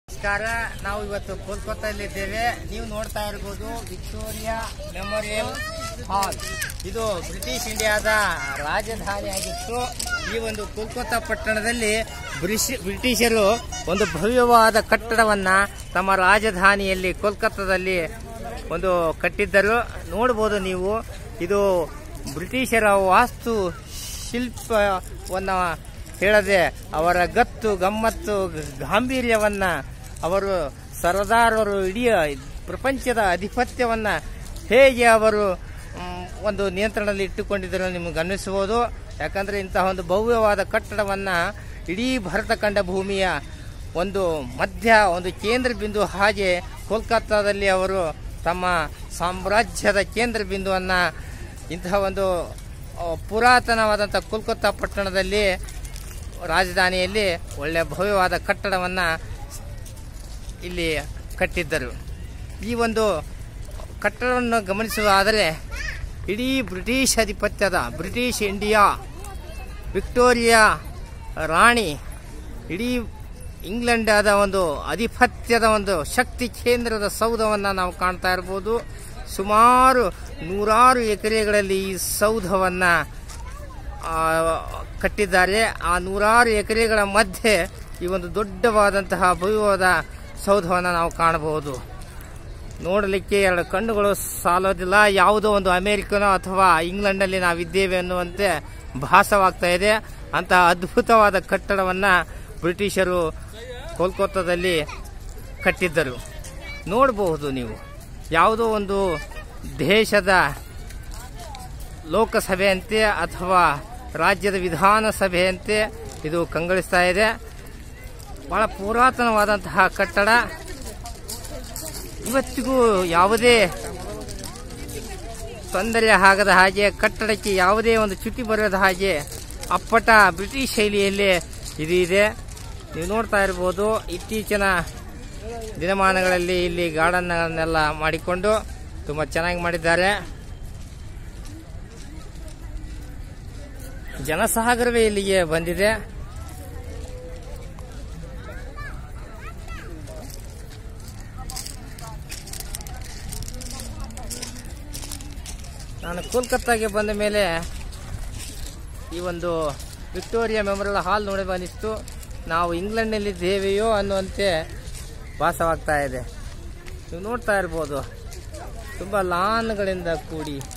ನಮಸ್ಕಾರ ನಾವು ಇವತ್ತು ಕೋಲ್ಕತ್ತಾದಲ್ಲಿದ್ದೇವೆ ನೀವು ನೋಡ್ತಾ ಇರ್ಬೋದು ವಿಕ್ಟೋರಿಯಾ ಮೆಮೋರಿಯಲ್ ಹಾಲ್ ಇದು ಬ್ರಿಟಿಷ್ ಇಂಡಿಯಾದ ರಾಜಧಾನಿಯಾಗಿತ್ತು ಈ ಒಂದು ಕೋಲ್ಕತ್ತಾ ಪಟ್ಟಣದಲ್ಲಿ ಬ್ರಿಷ್- ಬ್ರಿಟಿಷರು ಒಂದು ಭವ್ಯವಾದ ಕಟ್ಟಡವನ್ನ ತಮ್ಮ ರಾಜಧಾನಿಯಲ್ಲಿ ಕೋಲ್ಕತ್ತಾದಲ್ಲಿ ಒಂದು ಕಟ್ಟಿದ್ದರು ನೋಡ್ಬೋದು ನೀವು ಇದು ಬ್ರಿಟಿಷರ ವಾಸ್ತು ಶಿಲ್ಪವನ್ನ ಹೇಳದೆ ಅವರ ಗತ್ತು ಗಮ್ಮತ್ತು ಗಾಂಭೀರ್ಯವನ್ನ ಅವರು ಸರದಾರರು ಇಡೀ ಪ್ರಪಂಚದ ಆಧಿಪತ್ಯವನ್ನ ಹೇಗೆ ಅವರು ಮ್, ಒಂದು ನಿಯಂತ್ರಣದಲ್ಲಿ ಇಟ್ಟುಕೊಂಡಿದ್ದರು ನಿಮಗೆ ಗಮನಿಸಬಹುದು ಯಾಕಂದ್ರೆ ಇಂತಹ ಒಂದು ಭವ್ಯವಾದ ಕಟ್ಟಡವನ್ನ ಇಡೀ ಭರತ ಖಂಡ ಭೂಮಿಯ ಒಂದು ಮಧ್ಯ ಒಂದು ಕೇಂದ್ರ ಬಿಂದು ಹಾಗೆ ಕೋಲ್ಕತ್ತಾದಲ್ಲಿ ಅವರು ತಮ್ಮ ಸಾಮ್ರಾಜ್ಯದ ಕೇಂದ್ರ ಬಿಂದುವನ್ನ ಇಂತಹ ಒಂದು ಆ, ಪುರಾತನವಾದಂಥ ಕೋಲ್ಕತ್ತಾ ಪಟ್ಟಣದಲ್ಲಿ ರಾಜಧಾನಿಯಲ್ಲಿ ಒಳ್ಳೆಯ ಭವ್ಯವಾದ ಕಟ್ಟಡವನ್ನು ಇಲ್ಲಿ ಕಟ್ಟಿದ್ದರು ಈ ಒಂದು ಕಟ್ಟಡವನ್ನು ಗಮನಿಸುವುದಾದರೆ ಇಡೀ ಬ್ರಿಟಿಷ್ ಅಧಿಪತ್ಯದ ಬ್ರಿಟಿಷ್ ಇಂಡಿಯಾ ವಿಕ್ಟೋರಿಯಾ ರಾಣಿ ಇಡೀ ಇಂಗ್ಲೆಂಡದ ಒಂದು ಆಧಿಪತ್ಯದ ಒಂದು ಶಕ್ತಿ ಕೇಂದ್ರದ ಸೌಧವನ್ನು ನಾವು ಕಾಣ್ತಾ ಇರ್ಬೋದು ಸುಮಾರು ನೂರಾರು ಎಕರೆಗಳಲ್ಲಿ ಈ ಸೌಧವನ್ನು ಕಟ್ಟಿದ್ದಾರೆ ಆ ನೂರಾರು ಎಕರೆಗಳ ಮಧ್ಯೆ ಈ ಒಂದು ದೊಡ್ಡವಾದಂತಹ ಭವ್ಯವಾದ ಸೌಧವನ್ನು ನಾವು ಕಾಣಬಹುದು ನೋಡಲಿಕ್ಕೆ ಎರಡು ಕಣ್ಣುಗಳು ಸಾಲೋದಿಲ್ಲ ಯಾವುದೋ ಒಂದು ಅಮೆರಿಕನೋ ಅಥವಾ ಇಂಗ್ಲೆಂಡ್ನಲ್ಲಿ ನಾವಿದ್ದೇವೆ ಅನ್ನುವಂತೆ ಭಾಸವಾಗ್ತಾ ಇದೆ ಅಂತಹ ಅದ್ಭುತವಾದ ಕಟ್ಟಡವನ್ನ ಬ್ರಿಟಿಷರು ಕೋಲ್ಕತ್ತಾದಲ್ಲಿ ಕಟ್ಟಿದ್ದರು ನೋಡಬಹುದು ನೀವು ಯಾವುದೋ ಒಂದು ದೇಶದ ಲೋಕಸಭೆಯಂತೆ ಅಥವಾ ರಾಜ್ಯದ ವಿಧಾನಸಭೆಯಂತೆ ಇದು ಕಂಗೊಳಿಸ್ತಾ ಇದೆ ಬಹಳ ಪುರಾತನವಾದಂತಹ ಕಟ್ಟಡ ಇವತ್ತಿಗೂ ಯಾವುದೇ ತೊಂದರೆ ಆಗದ ಹಾಗೆ ಕಟ್ಟಡಕ್ಕೆ ಯಾವುದೇ ಒಂದು ಚ್ಯುತಿ ಬರದ ಹಾಗೆ ಅಪ್ಪಟ ಬ್ರಿಟಿಷ್ ಶೈಲಿಯಲ್ಲಿ ಇದು ಇದೆ ನೀವು ನೋಡ್ತಾ ಇರ್ಬೋದು ಇತ್ತೀಚಿನ ದಿನಮಾನಗಳಲ್ಲಿ ಇಲ್ಲಿ ಗಾರ್ಡನ್ಗಳನ್ನೆಲ್ಲ ಮಾಡಿಕೊಂಡು ತುಂಬ ಚೆನ್ನಾಗಿ ಮಾಡಿದ್ದಾರೆ ಜನಸಾಗರವೇ ಇಲ್ಲಿಗೆ ಬಂದಿದೆ ನಾನು ಕೋಲ್ಕತ್ತಾಗೆ ಬಂದ ಮೇಲೆ ಈ ಒಂದು ವಿಕ್ಟೋರಿಯಾ ಮೆಮೋರಿಯಲ್ ಹಾಲ್ ನೋಡಿ ಬಂದಿತ್ತು ನಾವು ಇಂಗ್ಲೆಂಡ್ನಲ್ಲಿದ್ದೇವೆಯೋ ಅನ್ನುವಂತೆ ಭಾಸವಾಗ್ತಾ ಇದೆ ನೀವು ನೋಡ್ತಾ ಇರ್ಬೋದು ತುಂಬ ಲಾನ್ಗಳಿಂದ ಕೂಡಿ